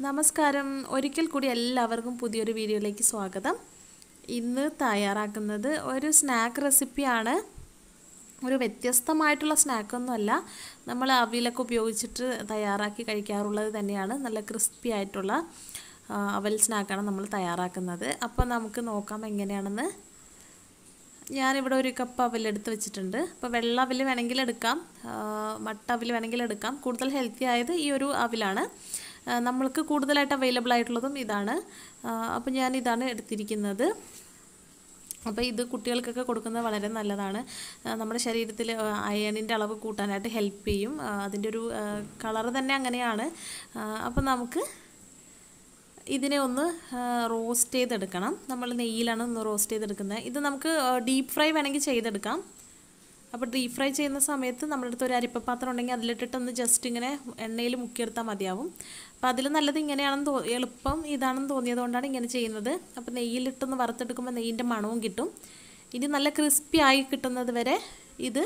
നമസ്കാരം ഒരിക്കൽ കൂടി എല്ലാവർക്കും പുതിയൊരു വീഡിയോയിലേക്ക് സ്വാഗതം ഇന്ന് തയ്യാറാക്കുന്നത് ഒരു സ്നാക്ക് റെസിപ്പിയാണ് ഒരു വ്യത്യസ്തമായിട്ടുള്ള സ്നാക്കൊന്നുമല്ല നമ്മൾ അവിലൊക്കെ ഉപയോഗിച്ചിട്ട് തയ്യാറാക്കി കഴിക്കാറുള്ളത് തന്നെയാണ് നല്ല ക്രിസ്പി ആയിട്ടുള്ള ആ, അവൽ സ്നാക്കാണ് നമ്മൾ തയ്യാറാക്കുന്നത് അപ്പോൾ നമുക്ക് നോക്കാം എങ്ങനെയാണെന്ന് ഞാനിവിടെ ഒരു കപ്പ് അവലെടുത്ത് വെച്ചിട്ടുണ്ട് അപ്പോൾ വെള്ള അവിൽ വേണമെങ്കിൽ എടുക്കാം ആ, മട്ട അവിൽ വേണമെങ്കിൽ എടുക്കാം കൂടുതൽ ഹെൽത്തി ആയത് ഈ ഒരു അവിലാണ് ആ, നമ്മൾക്ക് കൂടുതലായിട്ട് അവൈലബിൾ ആയിട്ടുള്ളതും ഇതാണ് അപ്പോൾ ഞാൻ ഇതാണ് എടുത്തിരിക്കുന്നത് അപ്പോൾ ഇത് കുട്ടികൾക്കൊക്കെ കൊടുക്കുന്നത് വളരെ നല്ലതാണ് ആ, നമ്മുടെ ശരീരത്തിൽ അയണിൻ്റെ അളവ് കൂട്ടാനായിട്ട് ഹെൽപ്പ് ചെയ്യും ആ, അതിൻ്റെ ഒരു കളർ തന്നെ അങ്ങനെയാണ് അപ്പോൾ നമുക്ക് ഇതിനെ ഒന്ന് റോസ്റ്റ് ചെയ്തെടുക്കണം നമ്മൾ നെയ്യിലാണ് ഒന്ന് റോസ്റ്റ് ചെയ്തെടുക്കുന്നത് ഇത് നമുക്ക് ഡീപ്പ് ഫ്രൈ വേണമെങ്കിൽ ചെയ്തെടുക്കാം അപ്പോൾ ഡീപ്പ് ഫ്രൈ ചെയ്യുന്ന സമയത്ത് നമ്മുടെ അടുത്ത് ഒരു അരിപ്പപ്പാത്രം ഉണ്ടെങ്കിൽ അതിലിട്ടിട്ട് ഒന്ന് ജസ്റ്റ് ഇങ്ങനെ എണ്ണയിൽ മുക്കിയെടുത്താൽ മതിയാവും അപ്പോൾ അതിൽ നല്ലത് ഇങ്ങനെയാണെന്ന് തോ എളുപ്പം ഇതാണെന്ന് തോന്നിയത് കൊണ്ടാണ് ഇങ്ങനെ ചെയ്യുന്നത് അപ്പോൾ നെയ്യിലിട്ടൊന്ന് വറുത്തെടുക്കുമ്പോൾ നെയ്യിൻ്റെ മണവും കിട്ടും ഇനി നല്ല ക്രിസ്പി ആയി കിട്ടുന്നത് വരെ ഇത്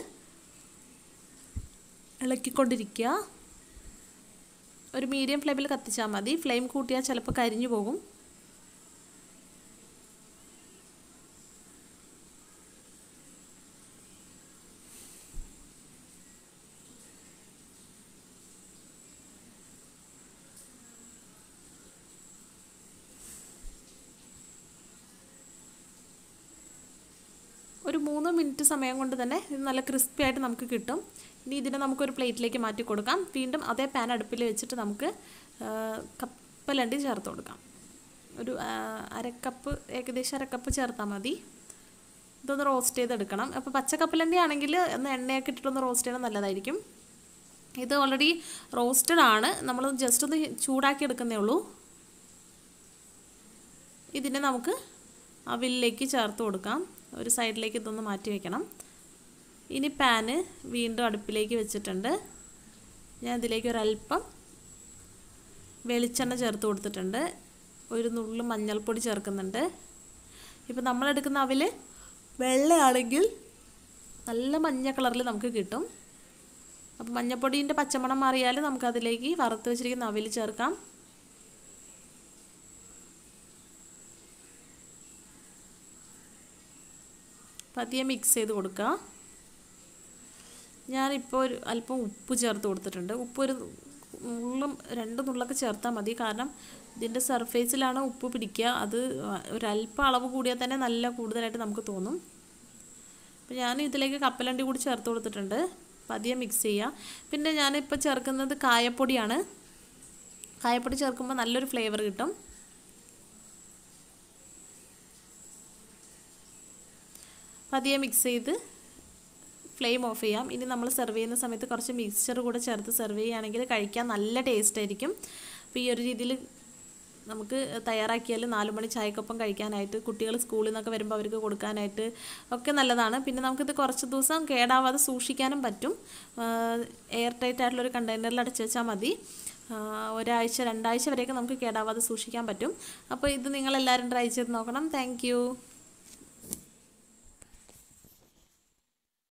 ഇളക്കിക്കൊണ്ടിരിക്കുക ഒരു മീഡിയം ഫ്ലെയിമിൽ കത്തിച്ചാൽ മതി ഫ്ലെയിം കൂട്ടിയാൽ ചിലപ്പോൾ കരിഞ്ഞു പോകും ഒരു മൂന്ന് മിനിറ്റ് സമയം കൊണ്ട് തന്നെ ഇത് നല്ല ക്രിസ്പി ആയിട്ട് നമുക്ക് കിട്ടും ഇനി ഇതിനെ നമുക്കൊരു പ്ലേറ്റിലേക്ക് മാറ്റി കൊടുക്കാം വീണ്ടും അതേ പാൻ അടുപ്പിൽ വെച്ചിട്ട് നമുക്ക് കപ്പലണ്ടി ചേർത്ത് കൊടുക്കാം ഒരു ആ, അരക്കപ്പ് ഏകദേശം അരക്കപ്പ് ചേർത്താൽ മതി ഇതൊന്ന് റോസ്റ്റ് ചെയ്തെടുക്കണം അപ്പോൾ പച്ചക്കപ്പലണ്ടി ആണെങ്കിൽ ഒന്ന് എണ്ണയൊക്കെ ഇട്ടിട്ടൊന്ന് റോസ്റ്റ് ചെയ്യണം നല്ലതായിരിക്കും ഇത് ഓൾറെഡി റോസ്റ്റഡ് ആണ് നമ്മൾ ജസ്റ്റ് ഒന്ന് ചൂടാക്കി എടുക്കുന്നേ ഉള്ളൂ ഇതിനെ നമുക്ക് അവിലേക്ക് ചേർത്ത് കൊടുക്കാം ഒരു സൈഡിലേക്ക് ഇതൊന്ന് മാറ്റി വെക്കണം ഇനി പാന് വീണ്ടും അടുപ്പിലേക്ക് വെച്ചിട്ടുണ്ട് ഞാൻ ഇതിലേക്ക് ഒരല്പം വെളിച്ചെണ്ണ ചേർത്ത് കൊടുത്തിട്ടുണ്ട് ഒരു നുള്ളു മഞ്ഞൾപ്പൊടി ചേർക്കുന്നുണ്ട് ഇപ്പം നമ്മളെടുക്കുന്ന അവിൽ വെള്ളയാണെങ്കിൽ നല്ല മഞ്ഞ കളറിൽ നമുക്ക് കിട്ടും അപ്പം മഞ്ഞപ്പൊടീൻ്റെ പച്ചമണം മാറിയാൽ നമുക്കതിലേക്ക് വറുത്ത് വെച്ചിരിക്കുന്ന അവിൽ ചേർക്കാം പതിയെ മിക്സ് ചെയ്ത് കൊടുക്കുക ഞാനിപ്പോൾ ഒരു അല്പം ഉപ്പ് ചേർത്ത് കൊടുത്തിട്ടുണ്ട് ഉപ്പ് ഒരു നുള്ളും രണ്ട് നുള്ളൊക്കെ ചേർത്താൽ മതി കാരണം ഇതിൻ്റെ സർഫേസിലാണ് ഉപ്പ് പിടിക്കുക അത് ഒരല്പം അളവ് കൂടിയാൽ തന്നെ നല്ല കൂടുതലായിട്ട് നമുക്ക് തോന്നും അപ്പോൾ ഞാൻ ഇതിലേക്ക് കപ്പലണ്ടി കൂടി ചേർത്ത് കൊടുത്തിട്ടുണ്ട് പതിയെ മിക്സ് ചെയ്യുക പിന്നെ ഞാനിപ്പോൾ ചേർക്കുന്നത് കായപ്പൊടിയാണ് കായപ്പൊടി ചേർക്കുമ്പോൾ നല്ലൊരു ഫ്ലേവർ കിട്ടും പതിയെ മിക്സ് ചെയ്ത് ഫ്ലെയിം ഓഫ് ചെയ്യാം ഇനി നമ്മൾ സെർവ് ചെയ്യുന്ന സമയത്ത് കുറച്ച് മിക്സ്ചർ കൂടെ ചേർത്ത് സെർവ് ചെയ്യുകയാണെങ്കിൽ കഴിക്കാൻ നല്ല ടേസ്റ്റ് ആയിരിക്കും അപ്പോൾ ഈ ഒരു രീതിയിൽ നമുക്ക് തയ്യാറാക്കിയാൽ നാല് മണി ചായക്കൊപ്പം കഴിക്കാനായിട്ട് കുട്ടികൾ സ്കൂളിൽ നിന്നൊക്കെ വരുമ്പോൾ അവർക്ക് കൊടുക്കാനായിട്ട് ഒക്കെ നല്ലതാണ് പിന്നെ നമുക്കിത് കുറച്ച് ദിവസം കേടാവാതെ സൂക്ഷിക്കാനും പറ്റും എയർ ടൈറ്റ് ആയിട്ടുള്ളൊരു കണ്ടെയ്നറിൽ അടച്ചു വെച്ചാൽ മതി ഒരാഴ്ച രണ്ടാഴ്ച വരെയൊക്കെ നമുക്ക് കേടാവാതെ സൂക്ഷിക്കാൻ പറ്റും അപ്പോൾ ഇത് നിങ്ങളെല്ലാവരും ട്രൈ ചെയ്ത് നോക്കണം താങ്ക്